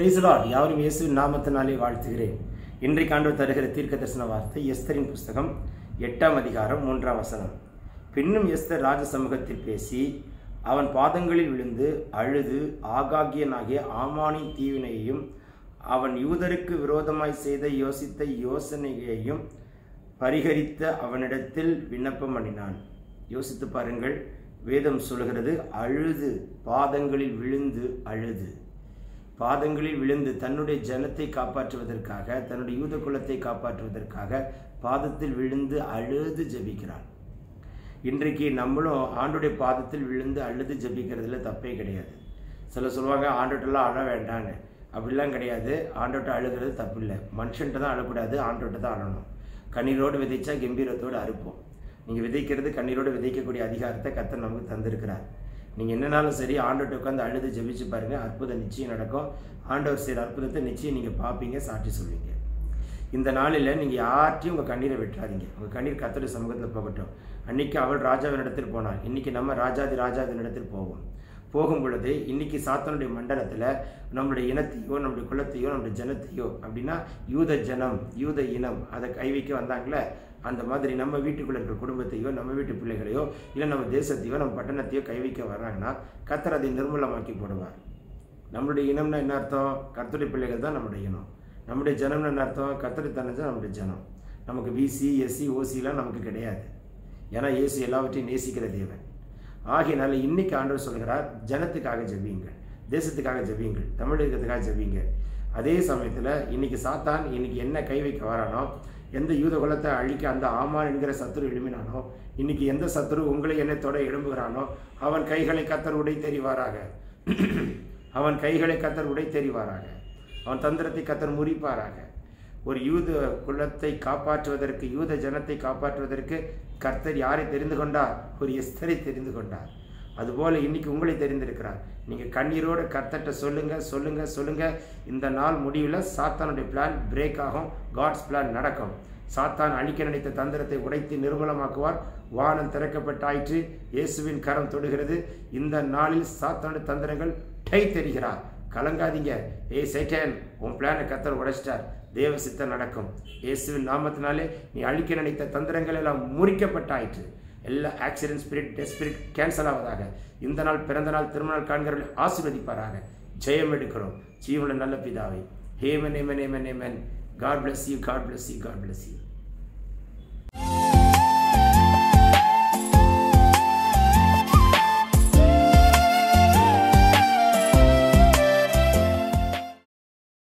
price Lord யாவரும் இயேசுவின் நாமத்தினாலே வாழ்த்துகிறேன் இன்றைக்கு ஆண்டவர் தருகிற தீர்க்க தரிசன வார்த்தை எஸ்தரின் புஸ்தகம் எட்டாம் அதிகாரம் மூன்றாம் வசனம் பின்னும் எஸ்தர் ராஜ சமூகத்தில் பேசி அவன் பாதங்களில் விழுந்து அழுது ஆகாகியனாகிய ஆமானின் தீவினையையும் அவன் யூதருக்கு விரோதமாய் செய்த யோசித்த யோசனையையும் பரிகரித்த அவனிடத்தில் விண்ணப்பம் பண்ணினான் யோசித்து பாருங்கள் வேதம் சொல்கிறது அழுது பாதங்களில் விழுந்து அழுது பாதங்களில் விழுந்து தன்னுடைய ஜனத்தை காப்பாற்றுவதற்காக தன்னுடைய யூத குலத்தை காப்பாற்றுவதற்காக பாதத்தில் விழுந்து அழுது ஜெபிக்கிறான் இன்றைக்கு நம்மளும் ஆண்டுடைய பாதத்தில் விழுந்து அழுது ஜெபிக்கிறதுல தப்பே கிடையாது சில சொல்லுவாங்க ஆண்டோட்டெல்லாம் அழ வேண்டாங்க அப்படிலாம் கிடையாது ஆண்டோட்ட அழுகிறது தப்பு இல்லை மனுஷன்ட்ட தான் அழக்கூடாது ஆண்டோட்ட தான் அழணும் கண்ணீரோடு விதைச்சா கம்பீரத்தோடு அறுப்போம் நீங்கள் விதைக்கிறது கண்ணீரோடு விதைக்கக்கூடிய அதிகாரத்தை கத்தர் நமக்கு தந்திருக்கிறார் நீங்கள் என்னனாலும் சரி ஆண்டோட்ட உட்காந்து அழுது ஜெபிச்சு பாருங்கள் அற்புதம் நிச்சயம் நடக்கும் ஆண்டவர் செய்கிற அற்புதத்தை நிச்சயம் நீங்கள் பார்ப்பீங்க சாட்சி சொல்வீங்க இந்த நாளில் நீங்கள் யார்ட்டையும் உங்கள் கண்ணீரை விட்டுறாதீங்க உங்கள் கண்ணீர் கத்தோட சமூகத்தில் போகட்டும் அன்னைக்கு அவள் ராஜாவின் இடத்தில் போனாள் இன்னைக்கு நம்ம ராஜாதி ராஜாவின் இடத்தில் போவோம் போகும் பொழுது இன்னைக்கு சாத்தனுடைய மண்டலத்தில் நம்மளுடைய இனத்தையோ நம்முடைய குலத்தையோ நம்முடைய ஜனத்தையோ அப்படின்னா யூத ஜனம் யூத இனம் அதை கை வைக்க வந்தாங்களே அந்த மாதிரி நம்ம வீட்டுக்குள்ள இருக்கிற குடும்பத்தையோ நம்ம வீட்டு பிள்ளைகளையோ இல்லை நம்ம தேசத்தையோ நம்ம பட்டணத்தையோ கை வைக்க வர்றாங்கன்னா கத்தர் அதை நிர்மூலமாக்கி போடுவார் நம்மளுடைய இனம்னா என்ன அர்த்தம் கர்த்தருடைய பிள்ளைகள் தான் நம்முடைய இனம் நம்முடைய ஜனம்னு என்ன அர்த்தம் கர்த்தரை தான் நம்முடைய ஜனம் நமக்கு பிசி எஸ்சி ஓசிலாம் நமக்கு கிடையாது ஏன்னா இயேசு எல்லாவற்றையும் நேசிக்கிற தேவன் ஆகையினால இன்னைக்கு ஆண்டவர் சொல்கிறார் ஜனத்துக்காக ஜெபியுங்கள் தேசத்துக்காக ஜெபியுங்கள் தமிழகத்துக்காக ஜெபிங்க அதே சமயத்தில் இன்னைக்கு சாத்தான் இன்னைக்கு என்ன கை வைக்க வரானோ எந்த யூத குலத்தை அழிக்க அந்த ஆமான் என்கிற சத்துரு எழுமினானோ இன்னைக்கு எந்த சத்துரு உங்களை எண்ணத்தோட எழும்புகிறானோ அவன் கைகளை கத்தர் உடை தெரிவாராக அவன் கைகளை கத்தர் உடை தெரிவாராக அவன் தந்திரத்தை கத்தர் முறிப்பாராக ஒரு யூத குலத்தை காப்பாற்றுவதற்கு யூத ஜனத்தை காப்பாற்றுவதற்கு கர்த்தர் யாரை தெரிந்து கொண்டார் ஒரு எஸ்தரை தெரிந்து கொண்டார் அதுபோல இன்னைக்கு உங்களை தெரிந்திருக்கிறார் நீங்க கண்ணீரோட கர்த்தர்கிட்ட சொல்லுங்க சொல்லுங்க சொல்லுங்க இந்த நாள் முடிவில் சாத்தானுடைய பிளான் பிரேக் ஆகும் காட்ஸ் பிளான் நடக்கும் சாத்தான் அழிக்க நினைத்த தந்திரத்தை உடைத்து நிர்மூலமாக்குவார் வானம் திறக்கப்பட்டாயிற்று இயேசுவின் கரம் தொடுகிறது இந்த நாளில் சாத்தானுடைய தந்திரங்கள் டை தெரிகிறார் கலங்காதீங்க ஏய் சேட்டன் உன் பிளானை கத்தர் உடைச்சிட்டார் தேவ சித்தம் நடக்கும் இயேசுவின் நாமத்தினாலே நீ அழிக்க நினைத்த தந்திரங்கள் எல்லாம் முறிக்கப்பட்டாயிற்று எல்லா accident spirit death spirit cancel ஆவதாக இந்த நாள் பிறந்த நாள் திருமண நாள் காண்கிறவர்களை ஆசீர்வதிப்பாராக ஜெயம் எடுக்கிறோம் ஜீவன நல்ல பிதாவை amen amen amen amen God bless you God bless you God bless you